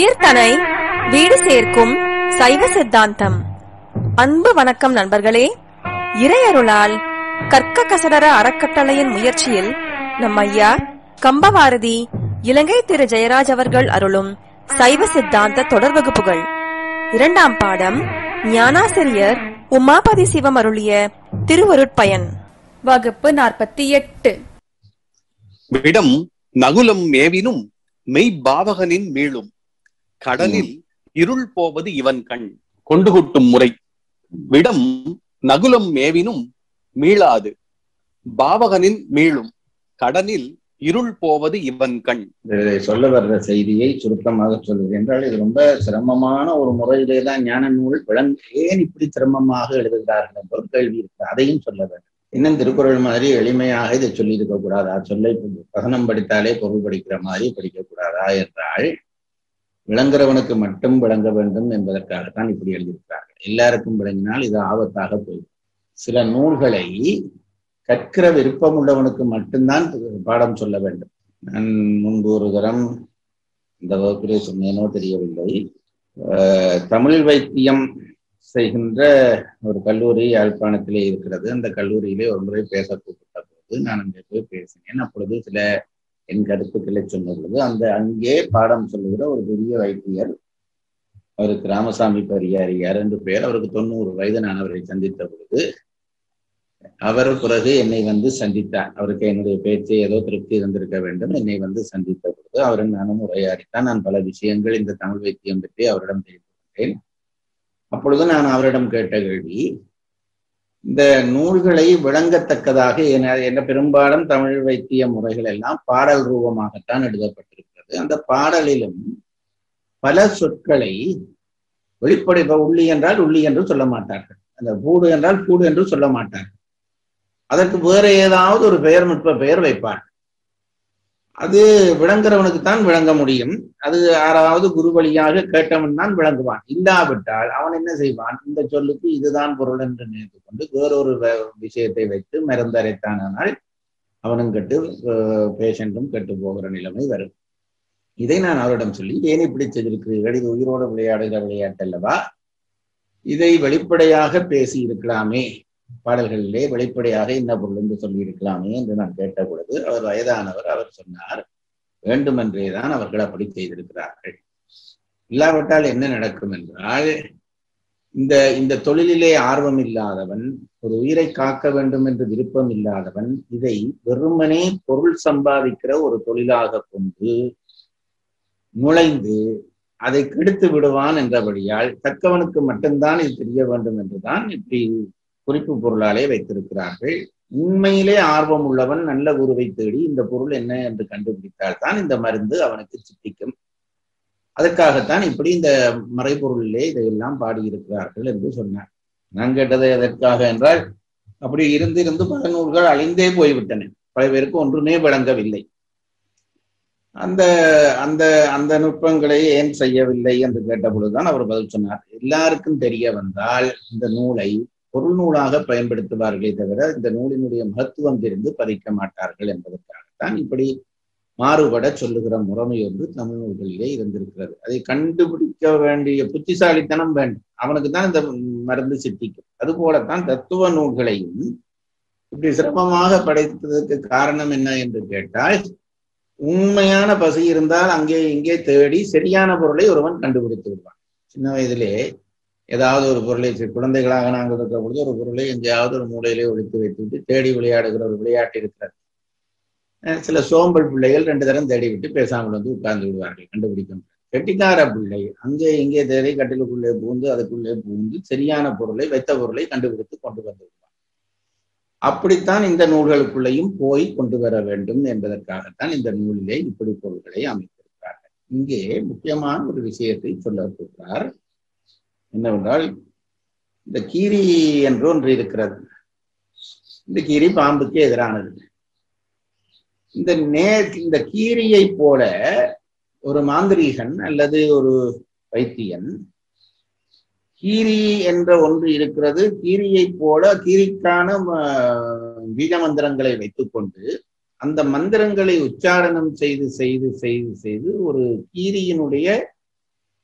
உயிர்தனை வீடு சேர்க்கும் சைவ சித்தாந்தம் அன்பு வணக்கம் நண்பர்களே இறையருளால் கற்க கசடர அறக்கட்டளையின் முயற்சியில் நம் ஐயா கம்பவாரதி இலங்கை திரு ஜெயராஜ் அவர்கள் அருளும் சைவ சித்தாந்த தொடர் வகுப்புகள் இரண்டாம் பாடம் ஞானாசிரியர் உமாபதி சிவம் அருளிய திருவருட்பயன் வகுப்பு நாற்பத்தி எட்டு விடம் நகுலம் மேவினும் மெய்பாவகனின் மீளும் கடலில் இருள் போவது இவன் கண் கொண்டு கொட்டும் முறை விடம் நகுலம் மேவினும் மீளாது பாவகனின் மீளும் கடலில் இருள் போவது இவன் கண் இதை சொல்ல வர்ற செய்தியை சுருக்கமாக சொல்வது என்றால் இது ரொம்ப சிரமமான ஒரு முறையிலே தான் ஞான நூல் விளங் ஏன் இப்படி சிரமமாக எழுதுகிறார்கள் என்ற ஒரு கேள்வி இருக்கு அதையும் சொல்ல வேண்டும் இன்னும் திருக்குறள் மாதிரி எளிமையாக இதை சொல்லி இருக்க கூடாதா சொல்லை வசனம் படித்தாலே பொருள் படிக்கிற மாதிரி படிக்க கூடாதா என்றால் விளங்குறவனுக்கு மட்டும் விளங்க வேண்டும் என்பதற்காகத்தான் இப்படி எழுதியிருக்கிறார்கள் எல்லாருக்கும் விளங்கினால் இது ஆபத்தாக போயிடும் சில நூல்களை கற்கிற விருப்பம் உள்ளவனுக்கு மட்டும்தான் பாடம் சொல்ல வேண்டும் நான் முன்பு ஒரு தரம் இந்த வகுப்பிலே சொன்னேனோ தெரியவில்லை தமிழ் வைத்தியம் செய்கின்ற ஒரு கல்லூரி யாழ்ப்பாணத்திலே இருக்கிறது அந்த கல்லூரியிலே ஒரு முறை பேச கூப்பிட்ட போது நான் அங்கே போய் பேசினேன் அப்பொழுது சில என் கருத்துக்களை சொன்ன பொழுது அந்த அங்கே பாடம் சொல்லுகிற ஒரு பெரிய வைத்தியர் அவருக்கு ராமசாமி பரியாரியார் என்று பெயர் அவருக்கு தொண்ணூறு வயது நான் அவரை சந்தித்த பொழுது அவர் பிறகு என்னை வந்து சந்தித்தார் அவருக்கு என்னுடைய பேச்சை ஏதோ திருப்தி இருந்திருக்க வேண்டும் என்னை வந்து சந்தித்த பொழுது அவரும் நானும் உரையாடித்தான் நான் பல விஷயங்கள் இந்த தமிழ் வைத்தியம் பற்றி அவரிடம் தெரிந்து கொண்டேன் அப்பொழுது நான் அவரிடம் கேட்ட கேள்வி இந்த நூல்களை விளங்கத்தக்கதாக என்ன பெரும்பாலும் தமிழ் வைத்திய முறைகள் எல்லாம் பாடல் ரூபமாகத்தான் எழுதப்பட்டிருக்கிறது அந்த பாடலிலும் பல சொற்களை வெளிப்படை உள்ளி என்றால் உள்ளி என்று சொல்ல மாட்டார்கள் அந்த பூடு என்றால் பூடு என்று சொல்ல மாட்டார்கள் அதற்கு வேற ஏதாவது ஒரு பெயர் நுட்ப பெயர் வைப்பார் அது விளங்குறவனுக்கு தான் விளங்க முடியும் அது யாராவது குரு வழியாக கேட்டவன் தான் விளங்குவான் இல்லாவிட்டால் அவன் என்ன செய்வான் இந்த சொல்லுக்கு இதுதான் பொருள் என்று நினைத்து கொண்டு வேறொரு விஷயத்தை வைத்து மருந்தரைத்தானால் அவனும் கெட்டு பேஷண்ட்டும் கெட்டு போகிற நிலைமை வரும் இதை நான் அவரிடம் சொல்லி ஏன் இப்படி செய்திருக்கிறீர்கள் இது உயிரோடு விளையாடுகிற விளையாட்டு அல்லவா இதை வெளிப்படையாக பேசி இருக்கலாமே பாடல்களிலே வெளிப்படையாக என்ன பொருள் என்று சொல்லி இருக்கலாமே என்று நான் கேட்ட பொழுது அவர் வயதானவர் அவர் சொன்னார் வேண்டுமென்றே தான் அவர்கள் அப்படி செய்திருக்கிறார்கள் இல்லாவிட்டால் என்ன நடக்கும் என்றால் இந்த இந்த தொழிலிலே ஆர்வம் இல்லாதவன் ஒரு உயிரை காக்க வேண்டும் என்று விருப்பம் இல்லாதவன் இதை வெறுமனே பொருள் சம்பாதிக்கிற ஒரு தொழிலாக கொண்டு நுழைந்து அதை கெடுத்து விடுவான் என்றபடியால் தக்கவனுக்கு மட்டும்தான் இது தெரிய வேண்டும் என்றுதான் இப்படி குறிப்பு பொருளாலே வைத்திருக்கிறார்கள் உண்மையிலே ஆர்வம் உள்ளவன் நல்ல குருவை தேடி இந்த பொருள் என்ன என்று கண்டுபிடித்தால் தான் இந்த மருந்து அவனுக்கு சித்திக்கும் அதற்காகத்தான் இப்படி இந்த மறைபொருளிலே இதையெல்லாம் பாடியிருக்கிறார்கள் என்று சொன்னார் நான் கேட்டது எதற்காக என்றால் அப்படி இருந்து இருந்து பல நூல்கள் அழிந்தே போய்விட்டன பல பேருக்கு ஒன்றுமே விளங்கவில்லை அந்த அந்த அந்த நுட்பங்களை ஏன் செய்யவில்லை என்று கேட்ட பொழுதுதான் அவர் பதில் சொன்னார் எல்லாருக்கும் தெரிய வந்தால் இந்த நூலை பொருள் நூலாக பயன்படுத்துவார்களே தவிர இந்த நூலினுடைய மகத்துவம் தெரிந்து பதிக்க மாட்டார்கள் என்பதற்காகத்தான் இப்படி மாறுபட சொல்லுகிற முறைமை ஒன்று தமிழ் நூல்களிலே இருந்திருக்கிறது அதை கண்டுபிடிக்க வேண்டிய புத்திசாலித்தனம் வேண்டும் அவனுக்கு தான் இந்த மருந்து சித்திக்கும் அதுபோலத்தான் தத்துவ நூல்களையும் இப்படி சிரமமாக படைத்ததற்கு காரணம் என்ன என்று கேட்டால் உண்மையான பசி இருந்தால் அங்கே இங்கே தேடி சரியான பொருளை ஒருவன் கண்டுபிடித்து விடுவான் சின்ன வயதிலே ஏதாவது ஒரு பொருளை குழந்தைகளாக நாங்கள் இருக்கிற பொழுது ஒரு பொருளை எங்கேயாவது ஒரு மூலையிலே ஒழித்து வைத்துவிட்டு தேடி விளையாடுகிற ஒரு விளையாட்டு இருக்கிறது சில சோம்பல் பிள்ளைகள் ரெண்டு தரம் தேடி விட்டு பேசாமல் வந்து உட்கார்ந்து விடுவார்கள் கண்டுபிடிக்க கெட்டிக்கார பிள்ளை அங்கே இங்கே தேடி கட்டிலுக்குள்ளே பூந்து அதுக்குள்ளே பூந்து சரியான பொருளை வைத்த பொருளை கண்டுபிடித்து கொண்டு வந்து விடுவார் அப்படித்தான் இந்த நூல்களுக்குள்ளேயும் போய் கொண்டு வர வேண்டும் என்பதற்காகத்தான் இந்த நூலிலே இப்படி பொருள்களை அமைத்திருக்கிறார்கள் இங்கே முக்கியமான ஒரு விஷயத்தை சொல்ல போகிறார் என்னவென்றால் இந்த கீரி என்று ஒன்று இருக்கிறது இந்த கீரி பாம்புக்கு எதிரானது இந்த நே இந்த கீரியை போல ஒரு மாந்திரீகன் அல்லது ஒரு வைத்தியன் கீரி என்ற ஒன்று இருக்கிறது கீரியை போல கீரிக்கான பீஜ மந்திரங்களை வைத்துக்கொண்டு அந்த மந்திரங்களை உச்சாரணம் செய்து செய்து செய்து செய்து ஒரு கீரியினுடைய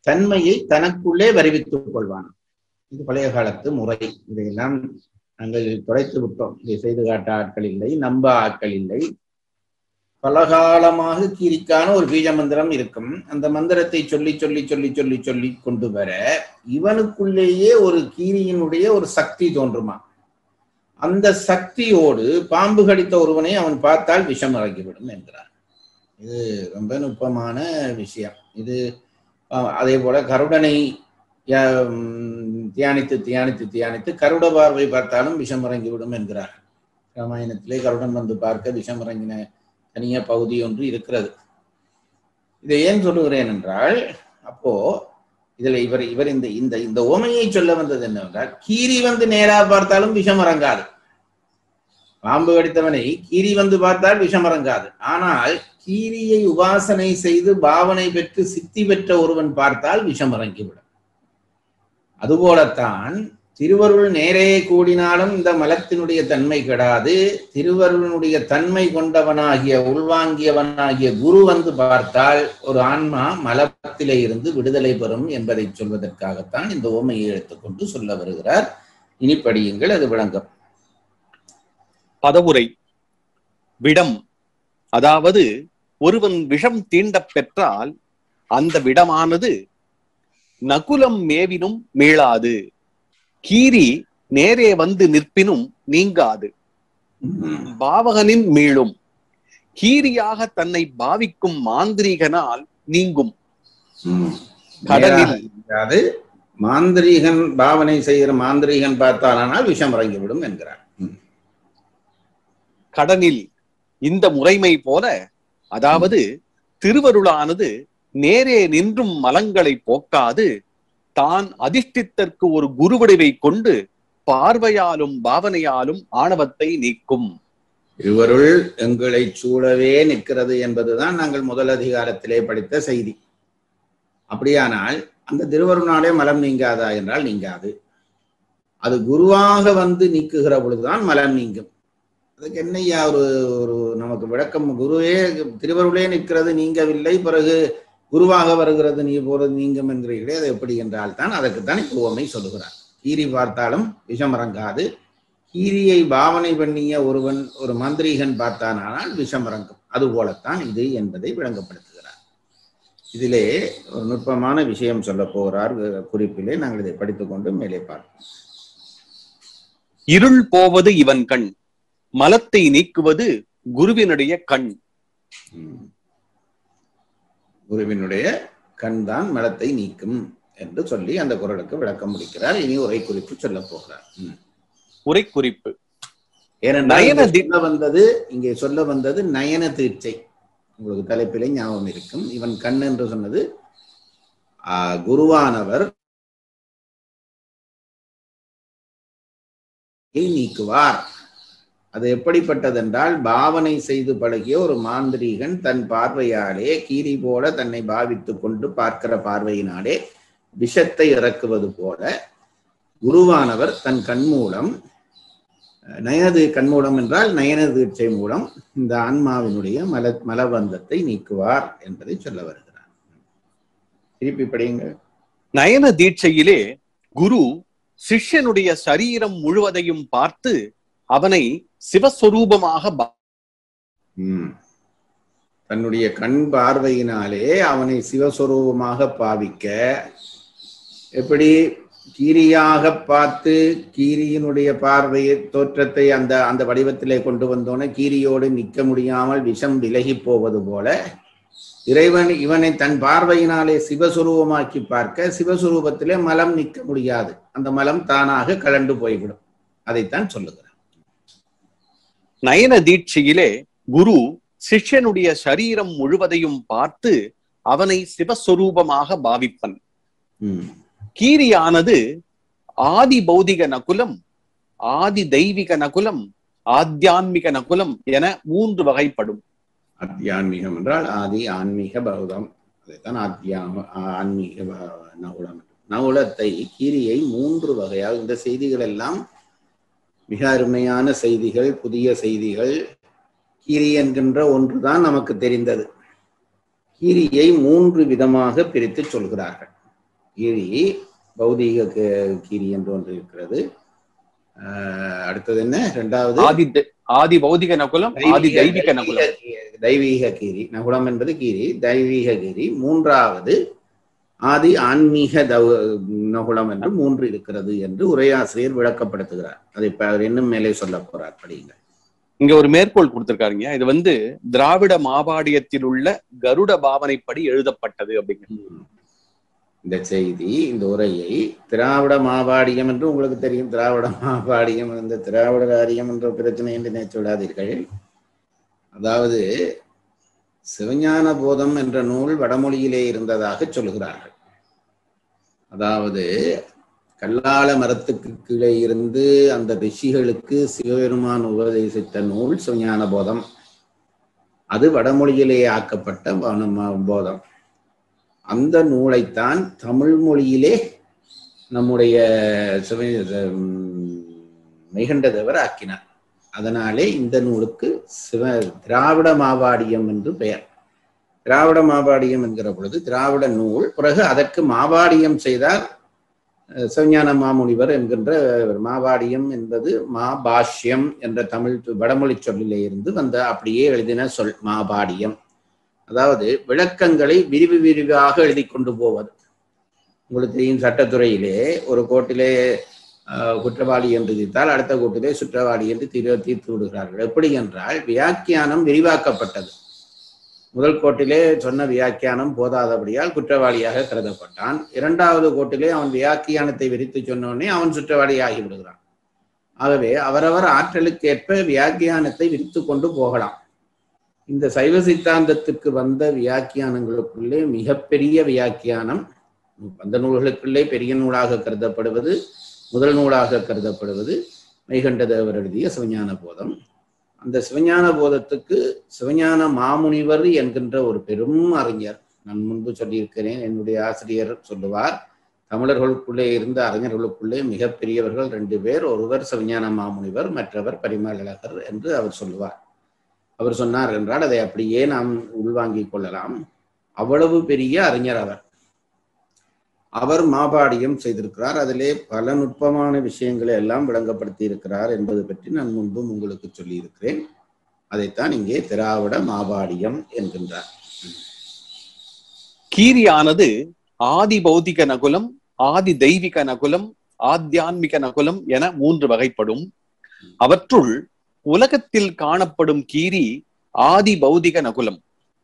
தன்மையை தனக்குள்ளே வருவித்துக் கொள்வான் இது பழைய காலத்து முறை இதையெல்லாம் நாங்கள் தொலைத்து விட்டோம் இதை செய்து காட்ட ஆட்கள் இல்லை நம்ப ஆட்கள் இல்லை பலகாலமாக கீரிக்கான ஒரு பீஜ மந்திரம் இருக்கும் அந்த மந்திரத்தை சொல்லி சொல்லி சொல்லி சொல்லி சொல்லி கொண்டு வர இவனுக்குள்ளேயே ஒரு கீரியினுடைய ஒரு சக்தி தோன்றுமா அந்த சக்தியோடு பாம்பு கடித்த ஒருவனை அவன் பார்த்தால் விஷம் இறங்கிவிடும் என்கிறார் இது ரொம்ப நுட்பமான விஷயம் இது அஹ், அதே போல கருடனை யா- ம், தியானித்து தியானித்து தியானித்து கருட பார்வை பார்த்தாலும் விஷம் இறங்கிவிடும் என்கிறார் ராமாயணத்திலே கருடன் வந்து பார்க்க விஷம் இறங்கின தனிய பகுதி ஒன்று இருக்கிறது இதை ஏன் சொல்லுகிறேன் என்றால் அப்போ இதுல இவர் இவர் இந்த இந்த இந்த ஓமையை சொல்ல வந்தது என்னவென்றால் கீரி வந்து நேரா பார்த்தாலும் விஷம் இறங்காது பாம்பு கடித்தவனை கீரி வந்து பார்த்தால் விஷம் இறங்காது ஆனால் கீரியை உபாசனை செய்து பாவனை பெற்று சித்தி பெற்ற ஒருவன் பார்த்தால் விஷம் இறங்கிவிடும் அதுபோலத்தான் திருவருள் நேரே கூடினாலும் இந்த மலத்தினுடைய தன்மை கெடாது திருவருளினுடைய தன்மை கொண்டவனாகிய உள்வாங்கியவனாகிய குரு வந்து பார்த்தால் ஒரு ஆன்மா மலத்திலே இருந்து விடுதலை பெறும் என்பதை சொல்வதற்காகத்தான் இந்த ஓமையை எடுத்துக்கொண்டு சொல்ல வருகிறார் இனி படியுங்கள் அது விளங்கும் பதவுரை விடம் அதாவது ஒருவன் விஷம் தீண்டப் பெற்றால் அந்த விடமானது நகுலம் மேவினும் மீளாது கீரி நேரே வந்து நிற்பினும் நீங்காது பாவகனின் மீளும் கீரியாக தன்னை பாவிக்கும் மாந்திரீகனால் நீங்கும் கடலில் அது மாந்திரீகன் பாவனை செய்கிற மாந்திரீகன் பார்த்தாலானால் விஷம் இறங்கிவிடும் என்கிறார் ம். கடனில் இந்த முறைமை போல அதாவது திருவருளானது நேரே நின்றும் மலங்களை போக்காது தான் அதிஷ்டித்தற்கு ஒரு குருவடிவை கொண்டு பார்வையாலும் பாவனையாலும் ஆணவத்தை நீக்கும் திருவருள் எங்களை சூழவே நிற்கிறது என்பதுதான் நாங்கள் முதல் அதிகாரத்திலே படித்த செய்தி அப்படியானால் அந்த திருவருளாலே மலம் நீங்காதா என்றால் நீங்காது அது குருவாக வந்து நீக்குகிற பொழுதுதான் மலம் நீங்கும் அதுக்கு என்னையா ஒரு ஒரு நமக்கு விளக்கம் குருவே திருவருளே நிற்கிறது நீங்கவில்லை பிறகு குருவாக வருகிறது நீ போறது நீங்கும் என்கிறீர்களே அது எப்படி என்றால் தான் அதற்குத்தான் இப்போ உவமை சொல்லுகிறார் கீரி பார்த்தாலும் விஷம் இறங்காது கீரியை பாவனை பண்ணிய ஒருவன் ஒரு மந்திரீகன் பார்த்தானால் விஷம் இறங்கும் அது போலத்தான் இது என்பதை விளங்கப்படுத்துகிறார் இதிலே ஒரு நுட்பமான விஷயம் சொல்ல போகிறார் அஹ், குறிப்பிலே நாங்கள் இதை படித்துக்கொண்டு மேலே பார்ப்போம் இருள் போவது இவன் கண் மலத்தை நீக்குவது குருவினுடைய கண் ம். குருவினுடைய கண் தான் மலத்தை நீக்கும் என்று சொல்லி அந்த குரலுக்கு விளக்கம் முடிக்கிறார் இனி உரை குறிப்பு சொல்ல போகிறார் ம். உரை குறிப்பு ஏனென்றால் நயன இங்கே சொல்ல வந்தது இங்கே சொல்ல வந்தது நயன தீட்சை உங்களுக்கு தலைப்பிலே ஞாபகம் இருக்கும் இவன் கண் என்று சொன்னது ஆ, குருவானவர் நீக்குவார் அது எப்படிப்பட்டதென்றால் பாவனை செய்து பழகிய ஒரு மாந்திரீகன் தன் பார்வையாலே கீரி போல தன்னை பாவித்துக் கொண்டு பார்க்கிற பார்வையினாலே விஷத்தை இறக்குவது போல குருவானவர் தன் கண் மூலம் நயனது கண்மூலம் என்றால் நயன தீட்சை மூலம் இந்த ஆன்மாவினுடைய மல மலபந்தத்தை நீக்குவார் என்பதை சொல்ல வருகிறார் திருப்பி படியுங்கள் நயன தீட்சையிலே குரு சிஷ்யனுடைய சரீரம் முழுவதையும் பார்த்து அவனை சிவஸ்வரூபமாக பா- ம். தன்னுடைய கண் பார்வையினாலே அவனை சிவஸ்வரூபமாக பாவிக்க எப்படி கீரியாக பார்த்து கீரியினுடைய பார்வையை தோற்றத்தை அந்த அந்த வடிவத்திலே கொண்டு வந்தோன்னே கீரியோடு நிற்க முடியாமல் விஷம் விலகி போவது போல இறைவன் இவனை தன் பார்வையினாலே சிவஸ்வரூபமாக்கி பார்க்க சிவஸ்வரூபத்திலே மலம் நிற்க முடியாது அந்த மலம் தானாக கலண்டு போய்விடும் அதைத்தான் சொல்லுகிறார் நயன தீட்சையிலே குரு சிஷ்யனுடைய சரீரம் முழுவதையும் பார்த்து அவனை சிவஸ்வரூபமாக பாவிப்பன் ம் கீரியானது ஆதி பௌதிக நகுலம் ஆதி தெய்வீக நகுலம் ஆத்தியான்மிக நகுலம் என மூன்று வகைப்படும் ஆத்தியான்மீகம் என்றால் ஆதி ஆன்மீக பௌதம் அதைத்தான் ஆத்தியாம ஆன்மீக ப- நகுலம் நகுலத்தை கீரியை மூன்று வகையாக இந்த செய்திகள் எல்லாம் மிக அருமையான செய்திகள் புதிய செய்திகள் கீரி என்கின்ற ஒன்றுதான் நமக்கு தெரிந்தது கீரியை மூன்று விதமாக பிரித்து சொல்கிறார்கள் கீரி பௌதீக கீ- கீரி என்று ஒன்று இருக்கிறது ஆஹ் அடுத்தது என்ன இரண்டாவது ஆதி தெ- ஆதி பௌதிக நகுலம் ஆதி தெய்வீக நகுலம் தெய்வீக- தெய்வீக கீரி நகுலம் என்பது கீரி தெய்வீக கீரி மூன்றாவது ஆதி ஆன்மீக தவ- நகுலம் என்று மூன்று இருக்கிறது என்று உரையாசிரியர் விளக்கப்படுத்துகிறார் அதை இப்ப அவர் இன்னும் மேலே சொல்ல போறார் படிங்க இங்க ஒரு மேற்கோள் கொடுத்திருக்காருங்க இது வந்து திராவிட மாபாடியத்தில் உள்ள கருட பாவனைப்படி எழுதப்பட்டது அப்படிங்கிறது இந்த செய்தி இந்த உரையை திராவிட மாபாடியம் என்று உங்களுக்கு தெரியும் திராவிட மாபாடியம் இந்த திராவிட காரியம் என்ற பிரச்சனை என்று நினைத்து விடாதீர்கள் அதாவது சிவஞான போதம் என்ற நூல் வடமொழியிலே இருந்ததாக சொல்கிறார்கள் அதாவது கல்லால மரத்துக்கு கீழே இருந்து அந்த ரிஷிகளுக்கு சிவபெருமான் உபதேசித்த நூல் சிவஞான போதம் அது வடமொழியிலே ஆக்கப்பட்ட வன- போதம் அந்த நூலைத்தான் தமிழ் மொழியிலே நம்முடைய சிவ உம், மெய்கண்டதேவர் ஆக்கினார் அதனாலே இந்த நூலுக்கு சிவ திராவிட மாபாடியம் என்று பெயர் திராவிட மாபாடியம் என்கிற பொழுது திராவிட நூல் பிறகு அதற்கு மாபாடியம் செய்தார் அஹ், சிவஞான மாமுனிவர் என்கின்ற மாபாடியம் என்பது மாபாஷ்யம் என்ற தமிழ் வடமொழி சொல்லிலே இருந்து வந்த அப்படியே எழுதின சொல் மாபாடியம் அதாவது விளக்கங்களை விரிவு விரிவாக எழுதி கொண்டு போவது உங்களுக்கு தெரியும் சட்டத்துறையிலே ஒரு கோர்ட்டிலே ஆஹ், குற்றவாளி என்று தீர்த்தால் அடுத்த கோர்ட்டிலே சுற்றவாளி என்று தீர்வு தீர்த்து விடுகிறார்கள் எப்படி என்றால் வியாக்கியானம் விரிவாக்கப்பட்டது முதல் கோர்ட்டிலே சொன்ன வியாக்கியானம் போதாதபடியால் குற்றவாளியாக கருதப்பட்டான் இரண்டாவது கோர்ட்டிலே அவன் வியாக்கியானத்தை விரித்து சொன்ன உடனே அவன் சுற்றவாளி ஆகி விடுகிறான் ஆகவே அவரவர் ஆற்றலுக்கேற்ப வியாக்கியானத்தை விரித்து கொண்டு போகலாம் இந்த சைவ சித்தாந்தத்துக்கு வந்த வியாக்கியானங்களுக்குள்ளே மிகப்பெரிய வியாக்கியானம் அந்த நூல்களுக்குள்ளே பெரிய நூலாக கருதப்படுவது முதல் நூலாக கருதப்படுவது மெய்கண்ட தேவர் எழுதிய சிவஞான போதம் அந்த சிவஞான போதத்துக்கு சிவஞான மாமுனிவர் என்கின்ற ஒரு பெரும் அறிஞர் நான் முன்பு சொல்லியிருக்கிறேன் என்னுடைய ஆசிரியர் சொல்லுவார் தமிழர்களுக்குள்ளே இருந்த அறிஞர்களுக்குள்ளே மிகப்பெரியவர்கள் ரெண்டு பேர் ஒருவர் சிவஞான மாமுனிவர் மற்றவர் பரிமளகர் என்று அவர் சொல்லுவார் அவர் சொன்னார் என்றால் அதை அப்படியே நாம் உள்வாங்கிக் கொள்ளலாம் அவ்வளவு பெரிய அறிஞர் அவர் அவர் மாபாடியம் செய்திருக்கிறார் அதிலே பல நுட்பமான விஷயங்களை எல்லாம் விளங்கப்படுத்தி இருக்கிறார் என்பது பற்றி நான் முன்பும் உங்களுக்கு சொல்லியிருக்கிறேன் அதைத்தான் இங்கே திராவிட மாபாடியம் என்கின்றார் கீரியானது ஆதி பௌதிக நகுலம் ஆதி தெய்வீக நகுலம் ஆத்தியான்மிக நகுலம் என மூன்று வகைப்படும் அவற்றுள் உலகத்தில் காணப்படும் கீரி ஆதி பௌதிக நகுலம்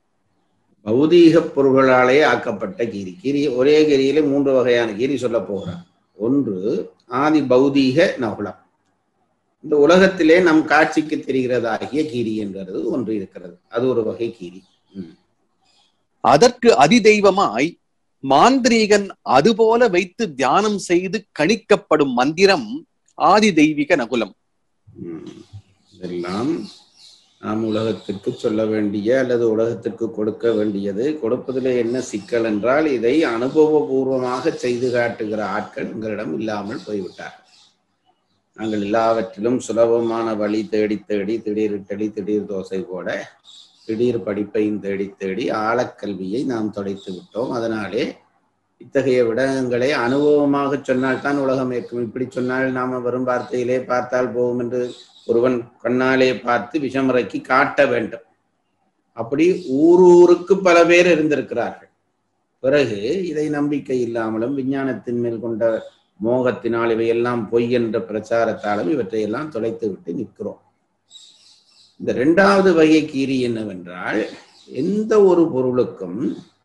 பௌதீக பொருள்களாலே ஆக்கப்பட்ட கீரி கீரி ஒரே கீரியிலே மூன்று வகையான கீரி சொல்ல போகிறார் ஒன்று ஆதி பௌதீக நகுலம் இந்த உலகத்திலே நம் காட்சிக்கு தெரிகிறதாகிய கீரி என்றது ஒன்று இருக்கிறது அது ஒரு வகை கீரி ம். அதற்கு அதிதெய்வமாய் மாந்திரீகன் அதுபோல வைத்து தியானம் செய்து கணிக்கப்படும் மந்திரம் ஆதி தெய்வீக நகுலம் ம். இதெல்லாம் நாம் உலகத்திற்கு சொல்ல வேண்டிய அல்லது உலகத்திற்கு கொடுக்க வேண்டியது கொடுப்பதில் என்ன சிக்கல் என்றால் இதை அனுபவபூர்வமாக செய்து காட்டுகிற ஆட்கள் எங்களிடம் இல்லாமல் போய்விட்டார் நாங்கள் எல்லாவற்றிலும் சுலபமான வழி தேடி தேடி திடீர் இட்டலி திடீர் தோசை போட திடீர் படிப்பையும் தேடி தேடி ஆழக்கல்வியை நாம் தொலைத்து விட்டோம் அதனாலே இத்தகைய விடயங்களை அனுபவமாக சொன்னால்தான் உலகம் ஏற்கும் இப்படி சொன்னால் நாம வெறும் வார்த்தையிலே பார்த்தால் போகும் என்று ஒருவன் கண்ணாலே பார்த்து விஷமுறைக்கு காட்ட வேண்டும் அப்படி ஊர் ஊருக்கு பல பேர் இருந்திருக்கிறார்கள் பிறகு இதை நம்பிக்கை இல்லாமலும் விஞ்ஞானத்தின் மேல் கொண்ட மோகத்தினால் இவையெல்லாம் பொய் என்ற பிரச்சாரத்தாலும் இவற்றையெல்லாம் தொலைத்து விட்டு நிற்கிறோம் இந்த இரண்டாவது வகை கீரி என்னவென்றால் எந்த ஒரு பொருளுக்கும்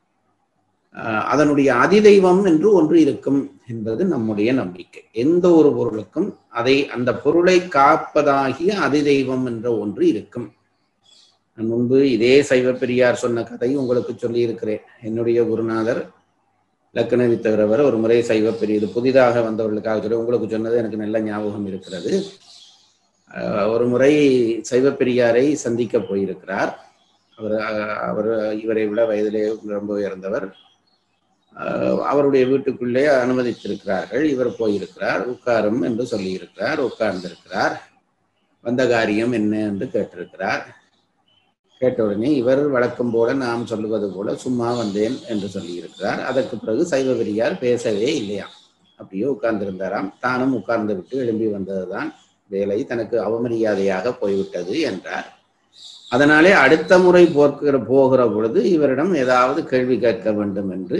ஆஹ், அதனுடைய அதிதெய்வம் என்று ஒன்று இருக்கும் என்பது நம்முடைய நம்பிக்கை எந்த ஒரு பொருளுக்கும் அதை அந்த பொருளை காப்பதாகிய அதிதெய்வம் என்ற ஒன்று இருக்கும் நான் முன்பு இதே சைவ பெரியார் சொன்ன கதை உங்களுக்கு சொல்லியிருக்கிறேன் என்னுடைய குருநாதர் லக்கணவித்தவரவர் ஒரு முறை சைவ பெரிய இது புதிதாக வந்தவர்களுக்காக சொல்லி உங்களுக்கு சொன்னது எனக்கு நல்ல ஞாபகம் இருக்கிறது ஆஹ், ஒரு முறை சைவ பெரியாரை சந்திக்க போயிருக்கிறார் அவர் அஹ், அவர் இவரை விட வயதிலே ரொம்ப உயர்ந்தவர் ஆஹ், அவருடைய வீட்டுக்குள்ளே அனுமதித்திருக்கிறார்கள் இவர் போயிருக்கிறார் உட்காரும் என்று சொல்லியிருக்கிறார் உட்கார்ந்திருக்கிறார் வந்த காரியம் என்ன என்று கேட்டிருக்கிறார் கேட்ட உடனே இவர் வழக்கம் போல நாம் சொல்லுவது போல சும்மா வந்தேன் என்று சொல்லியிருக்கிறார் அதற்கு பிறகு சைவ பெரியார் பேசவே இல்லையாம் அப்படியே உட்கார்ந்திருந்தாராம் தானும் உட்கார்ந்து விட்டு எழும்பி வந்ததுதான் வேலை தனக்கு அவமரியாதையாக போய்விட்டது என்றார் அதனாலே அடுத்த முறை போக்கிற போகிற பொழுது இவரிடம் ஏதாவது கேள்வி கேட்க வேண்டும் என்று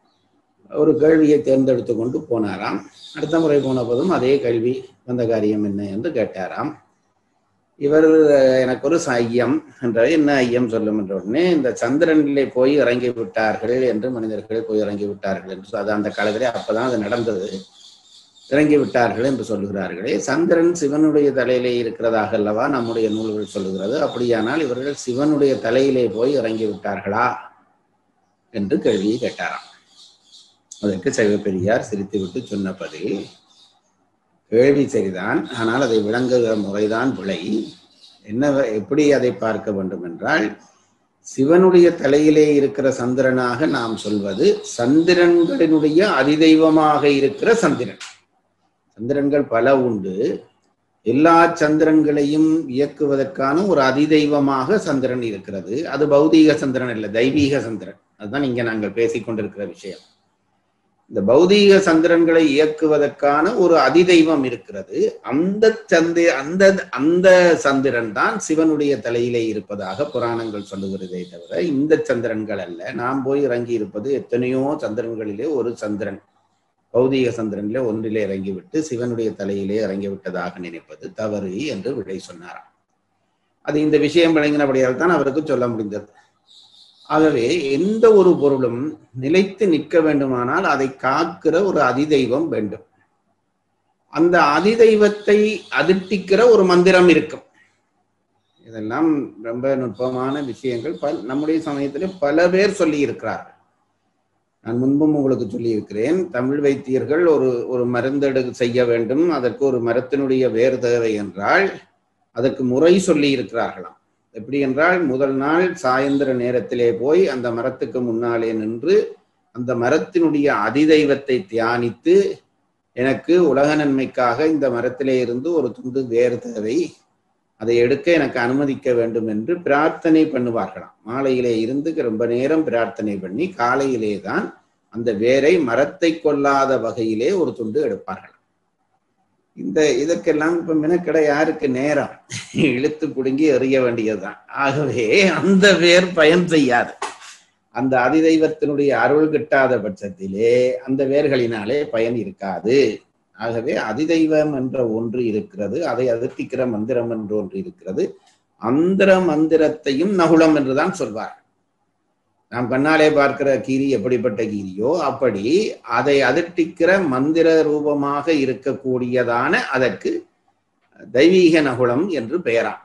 ஒரு கேள்வியை தேர்ந்தெடுத்து கொண்டு போனாராம் அடுத்த முறை போன போதும் அதே கேள்வி வந்த காரியம் என்ன என்று கேட்டாராம் இவர் அஹ், எனக்கு ஒரு ச- ஐயம் என்ற என்ன ஐயம் சொல்லும் என்ற உடனே இந்த சந்திரனிலே போய் இறங்கி விட்டார்கள் என்று மனிதர்கள் போய் இறங்கி விட்டார்கள் என்று சொ- அது அந்த காலத்திலே அப்பதான் அது நடந்தது இறங்கி விட்டார்கள் என்று சொல்லுகிறார்களே சந்திரன் சிவனுடைய தலையிலே இருக்கிறதாக அல்லவா நம்முடைய நூல்கள் சொல்லுகிறது அப்படியானால் இவர்கள் சிவனுடைய தலையிலே போய் இறங்கி விட்டார்களா என்று கேள்வியை கேட்டாராம் அதற்கு சிவபெரியார் சிரித்துவிட்டு சொன்ன பதில் கேள்வி சரிதான் ஆனால் அதை விளங்குகிற முறைதான் விளை என்ன எப்படி அதை பார்க்க வேண்டும் என்றால் சிவனுடைய தலையிலே இருக்கிற சந்திரனாக நாம் சொல்வது சந்திரன்களினுடைய அதிதெய்வமாக இருக்கிற சந்திரன் சந்திரன்கள் பல உண்டு எல்லா சந்திரன்களையும் இயக்குவதற்கான ஒரு அதிதெய்வமாக சந்திரன் இருக்கிறது அது பௌதீக சந்திரன் அல்ல தெய்வீக சந்திரன் அதுதான் இங்க நாங்கள் பேசிக் கொண்டிருக்கிற விஷயம் இந்த பௌதீக சந்திரன்களை இயக்குவதற்கான ஒரு அதிதெய்வம் இருக்கிறது அந்த சந்தி அந்த அந்த சந்திரன் தான் சிவனுடைய தலையிலே இருப்பதாக புராணங்கள் சொல்லுகிறதே தவிர இந்த சந்திரன்கள் அல்ல நாம் போய் இறங்கி இருப்பது எத்தனையோ சந்திரன்களிலே ஒரு சந்திரன் பௌதீக சந்திரனிலே ஒன்றிலே இறங்கிவிட்டு சிவனுடைய தலையிலே இறங்கி விட்டதாக நினைப்பது தவறு என்று விடை சொன்னாராம் அது இந்த விஷயம் விளங்கினபடியால் தான் அவருக்கு சொல்ல முடிந்தது ஆகவே எந்த ஒரு பொருளும் நிலைத்து நிற்க வேண்டுமானால் அதை காக்கிற ஒரு அதிதெய்வம் வேண்டும் அந்த அதிதெய்வத்தை அதிர்ட்டிக்கிற ஒரு மந்திரம் இருக்கும் இதெல்லாம் ரொம்ப நுட்பமான விஷயங்கள் பல் நம்முடைய சமயத்திலே பல பேர் சொல்லி இருக்கிறார்கள் நான் முன்பும் உங்களுக்கு சொல்லியிருக்கிறேன் தமிழ் வைத்தியர்கள் ஒரு ஒரு மருந்தெடு செய்ய வேண்டும் அதற்கு ஒரு மரத்தினுடைய வேர் தேவை என்றால் அதற்கு முறை சொல்லி இருக்கிறார்களாம் எப்படி என்றால் முதல் நாள் சாயந்தர நேரத்திலே போய் அந்த மரத்துக்கு முன்னாலே நின்று அந்த மரத்தினுடைய அதிதெய்வத்தை தியானித்து எனக்கு உலக நன்மைக்காக இந்த மரத்திலே இருந்து ஒரு துண்டு வேர் தேவை அதை எடுக்க எனக்கு அனுமதிக்க வேண்டும் என்று பிரார்த்தனை பண்ணுவார்களாம் மாலையிலே இருந்து ரொம்ப நேரம் பிரார்த்தனை பண்ணி காலையிலே தான் அந்த வேரை மரத்தை கொள்ளாத வகையிலே ஒரு துண்டு எடுப்பார்களாம் இந்த இதற்கெல்லாம் இப்ப மினக்கடை யாருக்கு நேரம் இழுத்து பிடுங்கி எறிய வேண்டியதுதான் ஆகவே அந்த வேர் பயன் செய்யாது அந்த அதிதெய்வத்தினுடைய அருள் கிட்டாத பட்சத்திலே அந்த வேர்களினாலே பயன் இருக்காது ஆகவே அதிதெய்வம் என்ற ஒன்று இருக்கிறது அதை அதிர்த்திக்கிற மந்திரம் என்று ஒன்று இருக்கிறது அந்தர மந்திரத்தையும் நகுலம் என்றுதான் சொல்வார் நாம் கண்ணாலே பார்க்கிற கீரி எப்படிப்பட்ட கீரியோ அப்படி அதை அதிர்ட்டிக்கிற மந்திர ரூபமாக இருக்கக்கூடியதான அதற்கு தெய்வீக நகுலம் என்று பெயராம்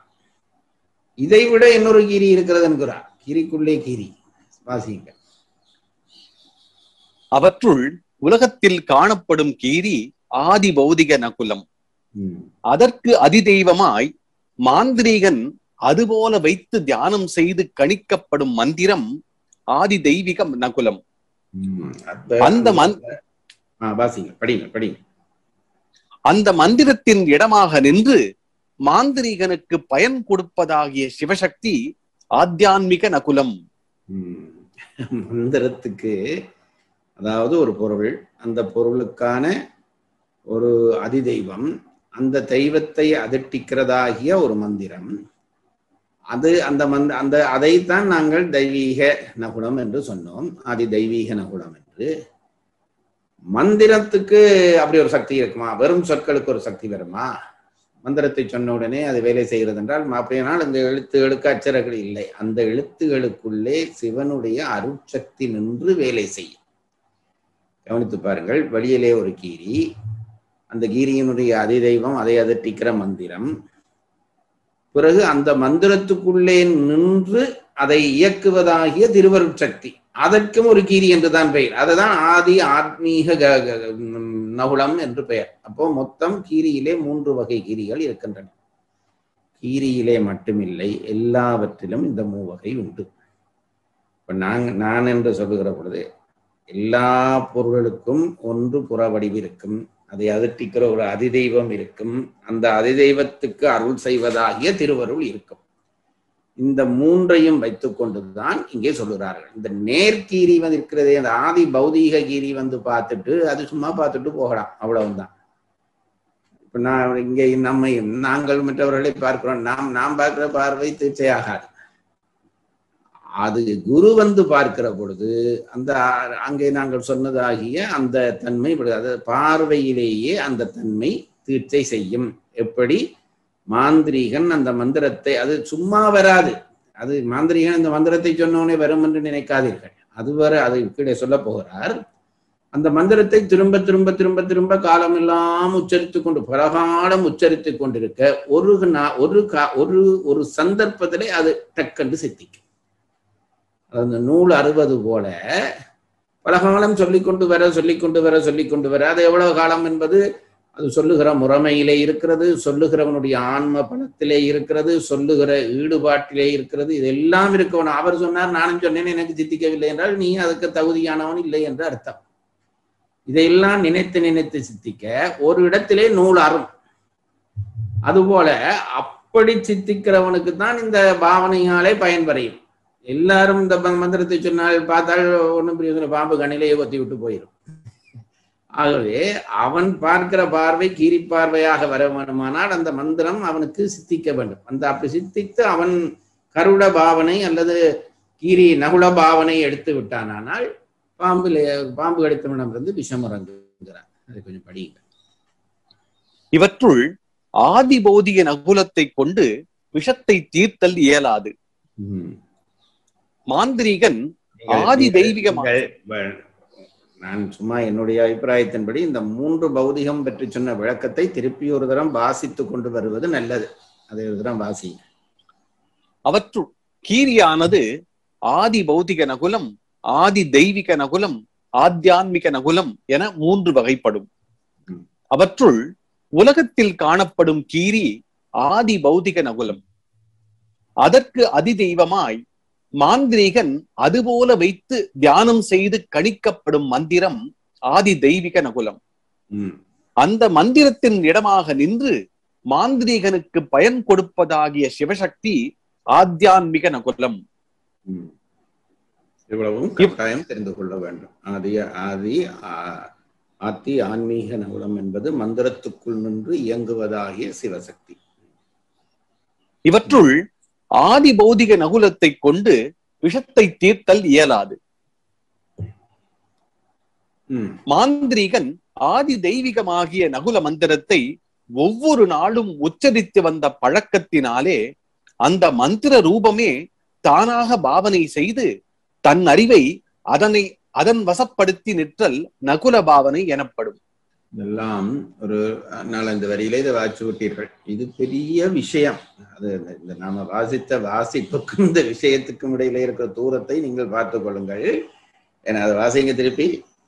இதை விட இன்னொரு கீரி இருக்கிறது என்கிறார் கீரிக்குள்ளே கீரி வாசிங்க அவற்றுள் உலகத்தில் காணப்படும் கீரி ஆதி பௌதிக நகுலம் ம். அதற்கு அதிதெய்வமாய் மாந்திரீகன் அதுபோல வைத்து தியானம் செய்து கணிக்கப்படும் மந்திரம் ஆதி தெய்வீக நகுலம் ம். அப்ப அந்த மந் ஆ, வாசிங்க படிங்க படிங்க அந்த மந்திரத்தின் இடமாக நின்று மாந்திரீகனுக்கு பயன் கொடுப்பதாகிய சிவசக்தி ஆத்தியான்மிக நகுலம் ம். மந்திரத்துக்கு அதாவது ஒரு பொருள் அந்த பொருளுக்கான ஒரு அதிதெய்வம் அந்த தெய்வத்தை அதிர்ட்டிக்கிறதாகிய ஒரு மந்திரம் அது அந்த மந்த அந்த அதைத்தான் நாங்கள் தெய்வீக நகுலம் என்று சொன்னோம் ஆதி தெய்வீக நகுலம் என்று மந்திரத்துக்கு அப்படி ஒரு சக்தி இருக்குமா வெறும் சொற்களுக்கு ஒரு சக்தி வருமா மந்திரத்தை சொன்ன உடனே அது வேலை செய்கிறது என்றால் அப்படியானால் அந்த எழுத்துகளுக்கு அச்சரங்கள் இல்லை அந்த எழுத்துகளுக்குள்ளே சிவனுடைய அருட்சக்தி நின்று வேலை செய்யும் கவனித்து பாருங்கள் வெளியிலே ஒரு கீரி அந்த கீரியினுடைய அதிதெய்வம் அதை அதட்டிக்கிற மந்திரம் பிறகு அந்த மந்திரத்துக்குள்ளே நின்று அதை இயக்குவதாகிய திருவருட்சக்தி அதற்கும் ஒரு கீரி என்றுதான் பெயர் அதுதான் ஆதி ஆத்மீக க- க- ம், நகுலம் என்று பெயர் அப்போ மொத்தம் கீரியிலே மூன்று வகை கீரிகள் இருக்கின்றன கீரியிலே மட்டுமில்லை எல்லாவற்றிலும் இந்த மூவகை உண்டு இப்ப நான் நான் என்று சொல்லுகிற பொழுது எல்லா பொருள்களுக்கும் ஒன்று புற வடிவு இருக்கும் அதை அதிர்ட்டிக்கிற ஒரு அதிதெய்வம் இருக்கும் அந்த அதிதெய்வத்துக்கு அருள் செய்வதாகிய திருவருள் இருக்கும் இந்த மூன்றையும் வைத்துக் கொண்டுதான் இங்கே சொல்லுகிறார்கள் இந்த நேர்கீரி வந்து இருக்கிறதே அந்த ஆதி பௌதீக கீரி வந்து பார்த்துட்டு அது சும்மா பார்த்துட்டு போகலாம் அவ்வளவுதான் இப்ப நான் இங்கே நம்மை நாங்கள் மற்றவர்களை பார்க்கிறோம் நாம் நாம் பார்க்கிற பார்வை தீட்சையாகாது அது குரு வந்து பார்க்கிற பொழுது அந்த அ- அங்கே நாங்கள் சொன்னதாகிய அந்த தன்மை இப்படி- அதாவது பார்வையிலேயே அந்த தன்மை தீட்சை செய்யும் எப்படி மாந்திரீகன் அந்த மந்திரத்தை அது சும்மா வராது அது மாந்திரீகன் அந்த மந்திரத்தை சொன்னோனே வரும் என்று நினைக்காதீர்கள் அது வர அது கீழே சொல்ல போகிறார் அந்த மந்திரத்தை திரும்ப திரும்ப திரும்ப திரும்ப காலமெல்லாம் உச்சரித்துக் கொண்டு பலகாலம் உச்சரித்துக் கொண்டிருக்க ஒரு நா- ஒரு கா- ஒரு ஒரு சந்தர்ப்பத்திலே அது டக்கென்று சித்திக்கும் அந்த நூல் அறுவது போல பலகாலம் சொல்லிக்கொண்டு வர சொல்லிக்கொண்டு வர சொல்லிக்கொண்டு வர அது எவ்வளவு காலம் என்பது அது சொல்லுகிற முறைமையிலே இருக்கிறது சொல்லுகிறவனுடைய ஆன்ம பலத்திலே இருக்கிறது சொல்லுகிற ஈடுபாட்டிலே இருக்கிறது இதெல்லாம் இருக்கணும் அவர் சொன்னார் நானும் சொன்னேன் எனக்கு சித்திக்கவில்லை என்றால் நீ அதுக்கு தகுதியானவன் இல்லை என்று அர்த்தம் இதையெல்லாம் நினைத்து நினைத்து சித்திக்க ஒரு இடத்திலே நூல் அரும் அதுபோல அப்படி சித்திக்கிறவனுக்கு தான் இந்த பாவனையாலே பயன்பெறையும் எல்லாரும் இந்த ம- மந்திரத்தை சொன்னால் பார்த்தால் ஒன்றும் புரியுது பாம்பு கண்ணிலேயே கொத்தி விட்டு போயிடும் ஆகவே அவன் பார்க்கிற பார்வை கீரி பார்வையாக வர வேண்டுமானால் அந்த மந்திரம் அவனுக்கு சித்திக்க வேண்டும் அந்த அப்படி சித்தித்து அவன் கருட பாவனை அல்லது கீரி நகுல பாவனை எடுத்து விட்டானால் பாம்பு பாம்பு கடித்தவனிடமிருந்து விஷம் இறங்குகிறார் அதை கொஞ்சம் படியுங்க இவற்றுள் ஆதி பௌதிக நகுலத்தை கொண்டு விஷத்தை தீர்த்தல் இயலாது ம். மாந்திரீகன் நீங்கள்- ஆதி நீங்கள்- தெய்வீகமா- நீங்கள் வ- நான் சும்மா என்னுடைய அபிப்பிராயத்தின்படி இந்த மூன்று பௌதிகம் பற்றி சொன்ன விளக்கத்தை திருப்பி ஒரு தரம் வாசித்து கொண்டு வருவது நல்லது அதை ஒரு தரம் வாசி அவற்றுள் கீரியானது ஆதி பௌதிக நகுலம் ஆதி தெய்வீக நகுலம் ஆத்தியான்மிக நகுலம் என மூன்று வகைப்படும் ம். அவற்றுள் உலகத்தில் காணப்படும் கீரி ஆதி பௌதிக நகுலம் அதற்கு அதிதெய்வமாய் மாந்திரீகன் அதுபோல வைத்து தியானம் செய்து கணிக்கப்படும் மந்திரம் ஆதி தெய்வீக நகுலம் ம். அந்த மந்திரத்தின் இடமாக நின்று மாந்திரீகனுக்கு பயன் கொடுப்பதாகிய சிவசக்தி ஆத்தியான்மிக நகுலம் ம். இவ்வளவும் கட்டாயம் தெரிந்து கொள்ள வேண்டும் ஆதி ஆதி ஆ- ஆத்தி ஆன்மீக நகுலம் என்பது மந்திரத்துக்குள் நின்று இயங்குவதாகிய சிவசக்தி இவற்றுள் ஆதி பௌதிக நகுலத்தை கொண்டு விஷத்தை தீர்த்தல் இயலாது ம். மாந்திரீகன் ஆதி தெய்வீகமாகிய நகுல மந்திரத்தை ஒவ்வொரு நாளும் உச்சரித்து வந்த பழக்கத்தினாலே அந்த மந்திர ரூபமே தானாக பாவனை செய்து தன் அறிவை அதனை அதன் வசப்படுத்தி நிற்றல் நகுல பாவனை எனப்படும் இதெல்லாம் ஒரு நாலஞ்சு வரியில இதை வாசி விட்டீர்கள் இது பெரிய விஷயம் அது இந்த- இந்த நாம வாசித்த வாசிப்புக்கும் இந்த விஷயத்துக்கும் இடையில இருக்கிற தூரத்தை நீங்கள் பார்த்துக் கொள்ளுங்கள் ஏன்னா அதை வாசிங்க திருப்பி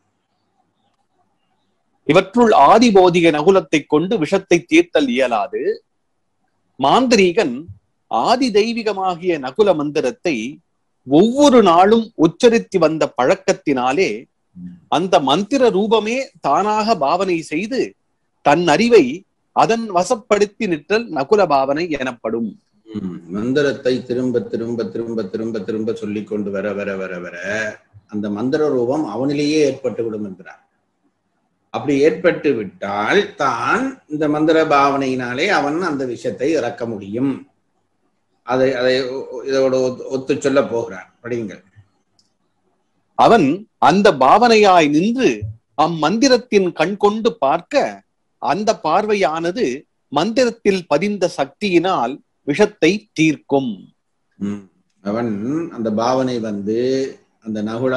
இவற்றுள் ஆதி பௌதிக நகுலத்தை கொண்டு விஷத்தை தீர்த்தல் இயலாது மாந்திரீகன் ஆதி தெய்வீகமாகிய நகுல மந்திரத்தை ஒவ்வொரு நாளும் உச்சரித்து வந்த பழக்கத்தினாலே அந்த மந்திர ரூபமே தானாக பாவனை செய்து தன் அறிவை அதன் வசப்படுத்தி நிற்றல் நகுல பாவனை எனப்படும் ம், மந்திரத்தை திரும்ப திரும்ப திரும்ப திரும்ப திரும்ப சொல்லிக் கொண்டு வர வர வர வர அந்த மந்திர ரூபம் அவனிலேயே ஏற்பட்டு விடும் என்கிறார் அப்படி ஏற்பட்டு விட்டால் தான் இந்த மந்திர பாவனையினாலே அவன் அந்த விஷயத்தை இறக்க முடியும் அதை அதை இதோட ஒத்து- ஒத்து சொல்ல போகிறார் படியுங்கள் அவன் அந்த பாவனையாய் நின்று அம்மந்திரத்தின் கண் கொண்டு பார்க்க அந்த பார்வையானது மந்திரத்தில் பதிந்த சக்தியினால் விஷத்தை தீர்க்கும் ம். அவன் அந்த பாவனை வந்து அந்த நகுல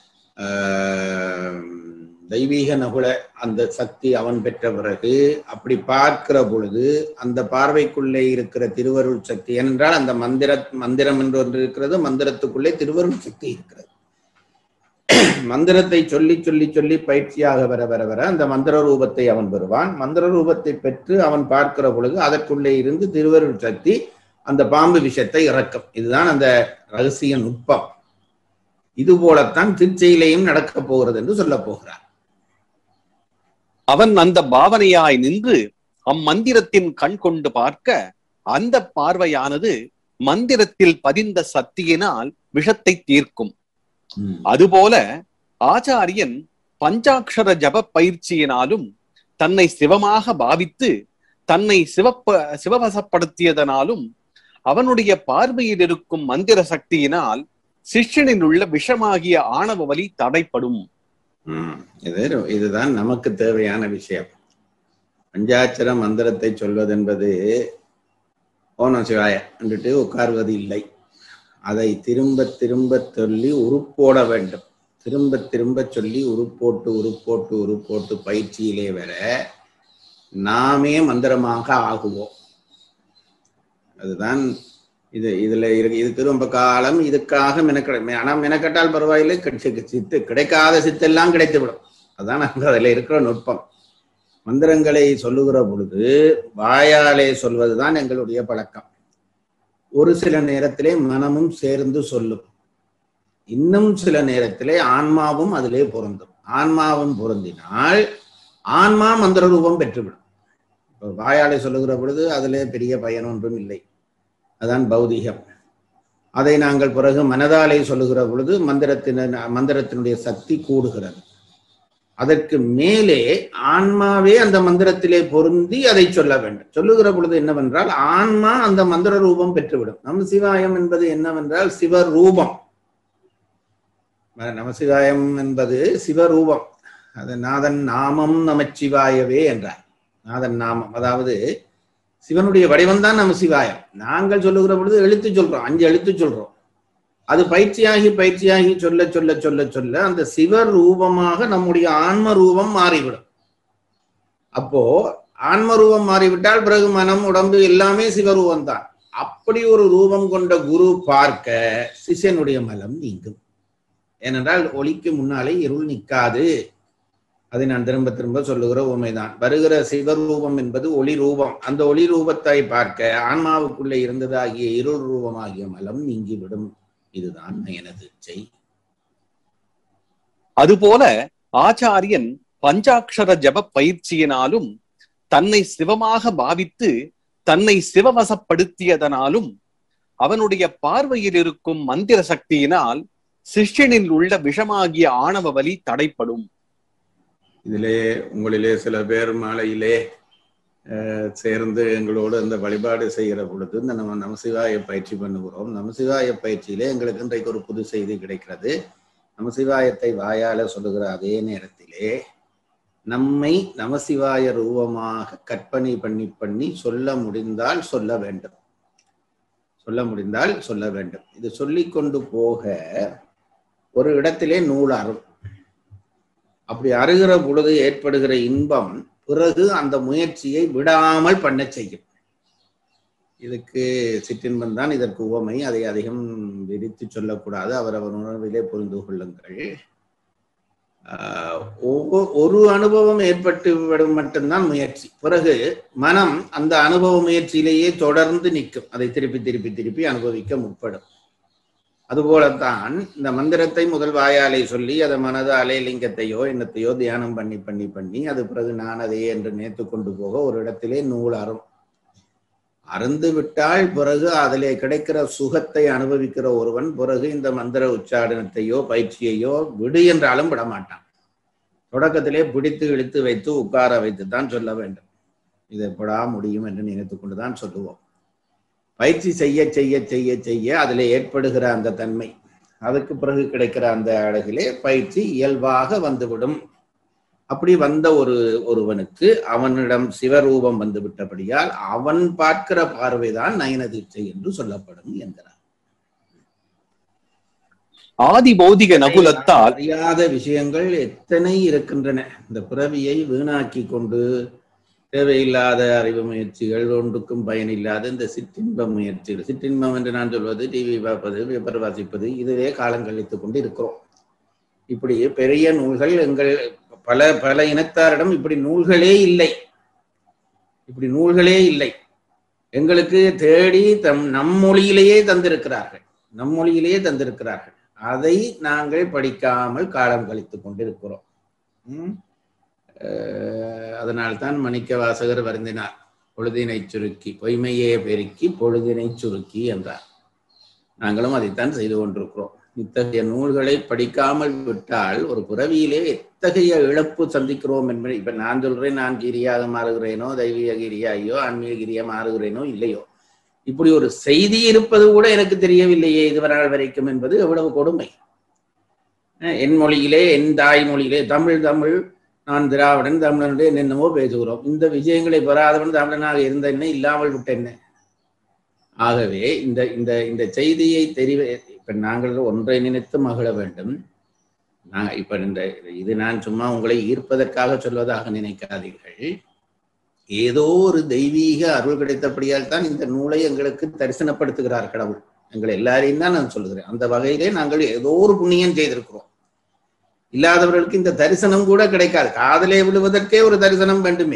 ஆஹ், தெய்வீக நகுல அந்த சக்தி அவன் பெற்ற பிறகு அப்படி பார்க்கிற பொழுது அந்த பார்வைக்குள்ளே இருக்கிற திருவருள் சக்தி ஏனென்றால் அந்த மந்திர மந்திரம் என்று ஒன்று இருக்கிறது மந்திரத்துக்குள்ளே திருவருள் சக்தி இருக்கிறது மந்திரத்தை சொல்லி சொல்லி சொல்லி பயிற்சியாக வர வர வர அந்த மந்திர ரூபத்தை அவன் பெறுவான் மந்திர ரூபத்தை பெற்று அவன் பார்க்கிற பொழுது அதற்குள்ளே இருந்து திருவருள் சக்தி அந்த பாம்பு விஷத்தை இறக்கும் இதுதான் அந்த ரகசிய நுட்பம் இது போலத்தான் திருச்செயிலையும் நடக்கப் போகிறது என்று சொல்ல போகிறார் அவன் அந்த பாவனையாய் நின்று அம்மந்திரத்தின் கண் கொண்டு பார்க்க அந்த பார்வையானது மந்திரத்தில் பதிந்த சக்தியினால் விஷத்தை தீர்க்கும் ம். அதுபோல ஆச்சாரியன் பஞ்சாட்சர ஜப பயிற்சியினாலும் தன்னை சிவமாக பாவித்து தன்னை சிவப்ப சிவவசப்படுத்தியதனாலும் அவனுடைய பார்வையில் இருக்கும் மந்திர சக்தியினால் சிஷ்யனில் உள்ள விஷமாகிய ஆணவ வலி தடைப்படும் ம். இது இதுதான் நமக்கு தேவையான விஷயம் பஞ்சாட்சர மந்திரத்தை சொல்வதென்பது ஓனம் சிவாய என்றுட்டு உட்கார்வது இல்லை அதை திரும்ப திரும்ப சொல்லி உருப்போட வேண்டும் திரும்ப திரும்ப சொல்லி உருப்போட்டு உருப்போட்டு உருப்போட்டு பயிற்சியிலே வர நாமே மந்திரமாக ஆகுவோம் அதுதான் இது இதுல இருக்கு இதுக்கு ரொம்ப காலம் இதுக்காக மெனக்கட ஆனா மெனக்கட்டால் பரவாயில்லை கிடைச்சு சித்து கிடைக்காத சித்தெல்லாம் கிடைத்துவிடும் அதான் அங்க அதுல இருக்கிற நுட்பம் மந்திரங்களை சொல்லுகிற பொழுது வாயாலே சொல்வதுதான் எங்களுடைய பழக்கம் ஒரு சில நேரத்திலே மனமும் சேர்ந்து சொல்லும் இன்னும் சில நேரத்திலே ஆன்மாவும் அதிலே பொருந்தும் ஆன்மாவும் பொருந்தினால் ஆன்மா மந்திர ரூபம் பெற்றுவிடும் இப்போ வாயாலே சொல்லுகிற பொழுது அதிலே பெரிய பயன் ஒன்றும் இல்லை அதான் பௌதிகம் அதை நாங்கள் பிறகு மனதாலே சொல்லுகிற பொழுது மந்திரத்தின மந்திரத்தினுடைய சக்தி கூடுகிறது அதற்கு மேலே ஆன்மாவே அந்த மந்திரத்திலே பொருந்தி அதை சொல்ல வேண்டும் சொல்லுகிற பொழுது என்னவென்றால் ஆன்மா அந்த மந்திர ரூபம் பெற்றுவிடும் நம் சிவாயம் என்பது என்னவென்றால் சிவரூபம் நமசிவாயம் என்பது சிவரூபம் அது நாதன் நாமம் நமச்சிவாயவே என்றார் நாதன் நாமம் அதாவது சிவனுடைய வடிவம் தான் நம்ம சிவாயம் நாங்கள் சொல்லுகிற பொழுது எழுத்து சொல்றோம் அஞ்சு எழுத்து சொல்றோம் அது பயிற்சியாகி பயிற்சியாகி சொல்ல சொல்ல சொல்ல சொல்ல அந்த சிவ ரூபமாக நம்முடைய ஆன்ம ரூபம் மாறிவிடும் அப்போ ஆன்ம ரூபம் மாறிவிட்டால் பிறகு மனம் உடம்பு எல்லாமே சிவரூபம் தான் அப்படி ஒரு ரூபம் கொண்ட குரு பார்க்க சிஷ்யனுடைய மலம் நீங்கும் ஏனென்றால் ஒளிக்கு முன்னாலே இருள் நிற்காது அதை நான் திரும்ப திரும்ப சொல்லுகிற உண்மைதான் வருகிற சிவரூபம் என்பது ஒளி ரூபம் அந்த ஒளி ரூபத்தை பார்க்க ஆன்மாவுக்குள்ளே இருந்ததாகிய இருள் ரூபமாகிய மலம் நீங்கிவிடும் இதுதான் எனது செய் அதுபோல ஆச்சாரியன் பஞ்சாட்சர ஜப பயிற்சியினாலும் தன்னை சிவமாக பாவித்து தன்னை சிவவசப்படுத்தியதனாலும் அவனுடைய பார்வையில் இருக்கும் மந்திர சக்தியினால் சிஷ்யனில் உள்ள விஷமாகிய ஆணவ வலி தடைப்படும் இதிலே உங்களிலே சில பேர் மாலையிலே சேர்ந்து எங்களோடு அந்த வழிபாடு செய்கிற பொழுது இந்த நம்ம நமசிவாய பயிற்சி பண்ணுகிறோம் நமசிவாய பயிற்சியிலே எங்களுக்கு இன்றைக்கு ஒரு புது செய்தி கிடைக்கிறது நமசிவாயத்தை வாயால சொல்லுகிற அதே நேரத்திலே நம்மை நமசிவாய ரூபமாக கற்பனை பண்ணி பண்ணி சொல்ல முடிந்தால் சொல்ல வேண்டும் சொல்ல முடிந்தால் சொல்ல வேண்டும் இது சொல்லி கொண்டு போக ஒரு இடத்திலே நூல் அறும் அப்படி அருகிற பொழுது ஏற்படுகிற இன்பம் பிறகு அந்த முயற்சியை விடாமல் பண்ண செய்யும் இதுக்கு சிற்றின்பம் தான் இதற்கு உவமை அதை அதிகம் விரித்து சொல்லக்கூடாது அவரவர் உணர்விலே புரிந்து கொள்ளுங்கள் ஒரு அனுபவம் ஏற்பட்டு விடும் மட்டும்தான் முயற்சி பிறகு மனம் அந்த அனுபவ முயற்சியிலேயே தொடர்ந்து நிற்கும் அதை திருப்பி திருப்பி திருப்பி அனுபவிக்க முற்படும் அதுபோலத்தான் இந்த மந்திரத்தை முதல் வாயாலே சொல்லி அதை மனதாலே லிங்கத்தையோ எண்ணத்தையோ தியானம் பண்ணி பண்ணி பண்ணி அது பிறகு நான் அதையே என்று நேர்த்து கொண்டு போக ஒரு இடத்திலே நூல் அரும் அருந்து விட்டால் பிறகு அதிலே கிடைக்கிற சுகத்தை அனுபவிக்கிற ஒருவன் பிறகு இந்த மந்திர உச்சாடனத்தையோ பயிற்சியையோ விடு என்றாலும் விடமாட்டான் தொடக்கத்திலே பிடித்து இழுத்து வைத்து உட்கார வைத்து தான் சொல்ல வேண்டும் இது எப்படா முடியும் என்று நினைத்து கொண்டுதான் சொல்லுவோம் பயிற்சி செய்ய செய்ய செய்ய செய்ய அதில் ஏற்படுகிற அந்த தன்மை அதுக்கு பிறகு கிடைக்கிற அந்த அழகிலே பயிற்சி இயல்பாக வந்துவிடும் அப்படி வந்த ஒரு ஒருவனுக்கு அவனிடம் சிவரூபம் வந்து விட்டபடியால் அவன் பார்க்கிற பார்வைதான் நயன தீட்சை என்று சொல்லப்படும் என்கிறார் ஆதி பௌதிக நகுலத்தால் அறியாத விஷயங்கள் எத்தனை இருக்கின்றன இந்த பிறவியை வீணாக்கி கொண்டு தேவையில்லாத அறிவு முயற்சிகள் ஒன்றுக்கும் பயனில்லாத இந்த சிற்றின்ப முயற்சிகள் சிற்றின்பம் என்று நான் சொல்வது டிவி பார்ப்பது பேப்பர் வாசிப்பது இதுவே காலம் கழித்துக் கொண்டு இருக்கிறோம் இப்படி பெரிய நூல்கள் எங்கள் பல பல இனத்தாரிடம் இப்படி நூல்களே இல்லை இப்படி நூல்களே இல்லை எங்களுக்கு தேடி தம் நம் மொழியிலேயே தந்திருக்கிறார்கள் நம் மொழியிலேயே தந்திருக்கிறார்கள் அதை நாங்கள் படிக்காமல் காலம் கழித்துக் கொண்டிருக்கிறோம் உம் அதனால்தான் மணிக்க வாசகர் வருந்தினார் பொழுதினை சுருக்கி பொய்மையே பெருக்கி பொழுதினை சுருக்கி என்றார் நாங்களும் அதைத்தான் செய்து கொண்டிருக்கிறோம் இத்தகைய நூல்களை படிக்காமல் விட்டால் ஒரு பிறவியிலே எத்தகைய இழப்பு சந்திக்கிறோம் என்பதை இப்ப நான் சொல்றேன் நான் கிரியாக மாறுகிறேனோ தெய்வீக கிரியாயோ ஆன்மீக கிரியா மாறுகிறேனோ இல்லையோ இப்படி ஒரு செய்தி இருப்பது கூட எனக்கு தெரியவில்லையே இதுவரை நாள் வரைக்கும் என்பது எவ்வளவு கொடுமை அஹ் என் மொழியிலே என் தாய்மொழியிலே தமிழ் தமிழ் நான் திராவிடன் தமிழனுடைய என்னென்னமோ பேசுகிறோம் இந்த விஜயங்களை பெறாதவன் தமிழனாக இருந்த என்ன இல்லாமல் விட்ட என்ன ஆகவே இந்த இந்த இந்த செய்தியை தெரிவ இப்ப நாங்கள் ஒன்றை நினைத்து மகிழ வேண்டும் நான் இப்ப இந்த இது நான் சும்மா உங்களை ஈர்ப்பதற்காக சொல்வதாக நினைக்காதீர்கள் ஏதோ ஒரு தெய்வீக அருள் கிடைத்தபடியால் தான் இந்த நூலை எங்களுக்கு தரிசனப்படுத்துகிறார் கடவுள் எங்கள் எல்லாரையும் தான் நான் சொல்லுகிறேன் அந்த வகையிலே நாங்கள் ஏதோ ஒரு புண்ணியம் செய்திருக்கிறோம் இல்லாதவர்களுக்கு இந்த தரிசனம் கூட கிடைக்காது காதலே விழுவதற்கே ஒரு தரிசனம் வேண்டுமே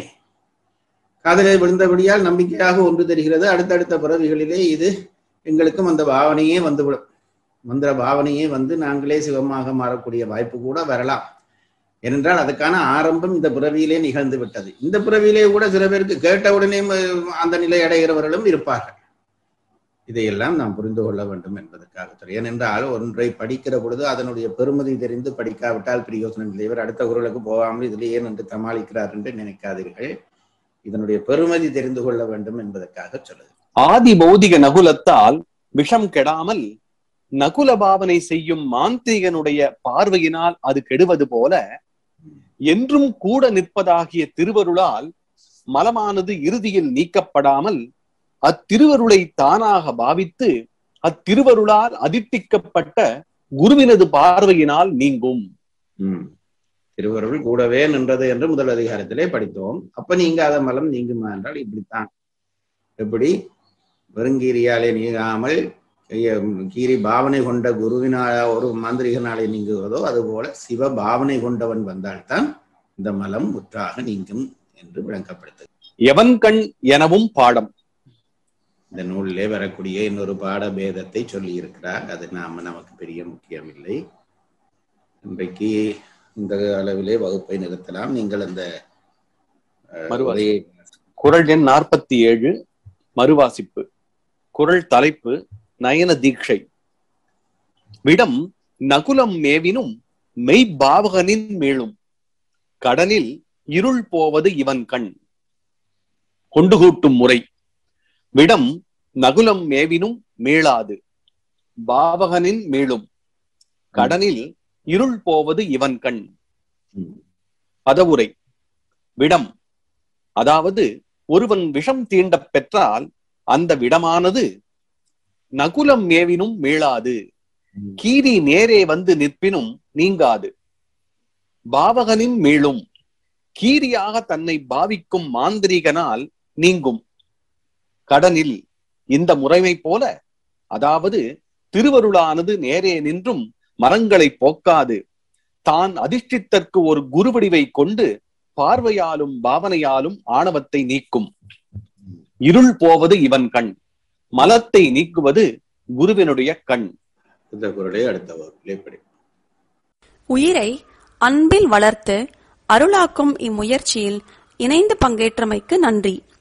காதலே விழுந்தபடியால் நம்பிக்கையாக ஒன்று தெரிகிறது அடுத்தடுத்த பிறவிகளிலே இது எங்களுக்கும் அந்த பாவனையே வந்துவிடும் மந்திர பாவனையே வந்து நாங்களே சிவமாக மாறக்கூடிய வாய்ப்பு கூட வரலாம் ஏனென்றால் அதுக்கான ஆரம்பம் இந்த பிறவியிலே நிகழ்ந்து விட்டது இந்த பிறவியிலே கூட சில பேருக்கு கேட்டவுடனே ம- அந்த நிலை அடைகிறவர்களும் இருப்பார்கள் இதையெல்லாம் நாம் புரிந்து கொள்ள வேண்டும் என்பதற்காக சொல்றேன். ஏனென்றால் ஒன்றை படிக்கிற பொழுது அதனுடைய பெருமதி தெரிந்து படிக்காவிட்டால் பிரயோசனம் இல்லை இவர் அடுத்த குரலுக்கு போகாமல் இதில் ஏன் என்று சமாளிக்கிறார் என்று நினைக்காதீர்கள் இதனுடைய பெருமதி தெரிந்து கொள்ள வேண்டும் என்பதற்காக சொல்லுது ஆதி பௌதிக நகுலத்தால் விஷம் கெடாமல் நகுல பாவனை செய்யும் மாந்திரிகனுடைய பார்வையினால் அது கெடுவது போல என்றும் கூட நிற்பதாகிய திருவருளால் மலமானது இறுதியில் நீக்கப்படாமல் அத்திருவருளை தானாக பாவித்து அத்திருவருளால் அதிர்ட்டிக்கப்பட்ட குருவினது பார்வையினால் நீங்கும் ம். திருவருள் கூடவே நின்றது என்று முதல் அதிகாரத்திலே படித்தோம் அப்ப நீங்காத மலம் நீங்குமா என்றால் இப்படித்தான் எப்படி வெறுங்கீரியாலே நீங்காமல் ஐய- கீரி பாவனை கொண்ட குருவினால ஒரு மாந்திரிகனாலே நீங்குவதோ அதுபோல சிவ பாவனை கொண்டவன் வந்தால்தான் இந்த மலம் முற்றாக நீங்கும் என்று விளங்கப்படுத்து எவன் கண் எனவும் பாடம் இந்த நூலிலே வரக்கூடிய இன்னொரு பாட பேதத்தை சொல்லி இருக்கிறார் அது நாம நமக்கு பெரிய முக்கியமில்லை இன்றைக்கு இந்த அளவிலே வகுப்பை நிறுத்தலாம் நீங்கள் அந்த அஹ், மறுவாசி. உரையை குரல் எண் நாற்பத்தி ஏழு மறுவாசிப்பு குரல் தலைப்பு நயன தீட்சை விடம் நகுலம் மேவினும் மெய்பாவகனின் மேலும் கடலில் இருள் போவது இவன் கண் கொண்டு கூட்டும் முறை விடம் நகுலம் மேவினும் மீளாது பாவகனின் மேலும் கடனில் இருள் போவது இவன் கண் ம். பதவுரை விடம் அதாவது ஒருவன் விஷம் தீண்டப் பெற்றால் அந்த விடமானது நகுலம் மேவினும் மீளாது ம். கீரி நேரே வந்து நிற்பினும் நீங்காது பாவகனின் மீளும் கீரியாக தன்னை பாவிக்கும் மாந்திரிகனால் நீங்கும் கடனில் இந்த முறைமை போல அதாவது திருவருளானது நேரே நின்றும் மரங்களை போக்காது தான் அதிர்ஷ்டித்தற்கு ஒரு குருவடிவை கொண்டு பார்வையாலும் பாவனையாலும் ஆணவத்தை நீக்கும் இருள் போவது இவன் கண் மலத்தை நீக்குவது குருவினுடைய கண் இந்த குரலை அடுத்த வகுப்பிலே படி உயிரை அன்பில் வளர்த்து அருளாக்கும் இம்முயற்சியில் இணைந்து பங்கேற்றமைக்கு நன்றி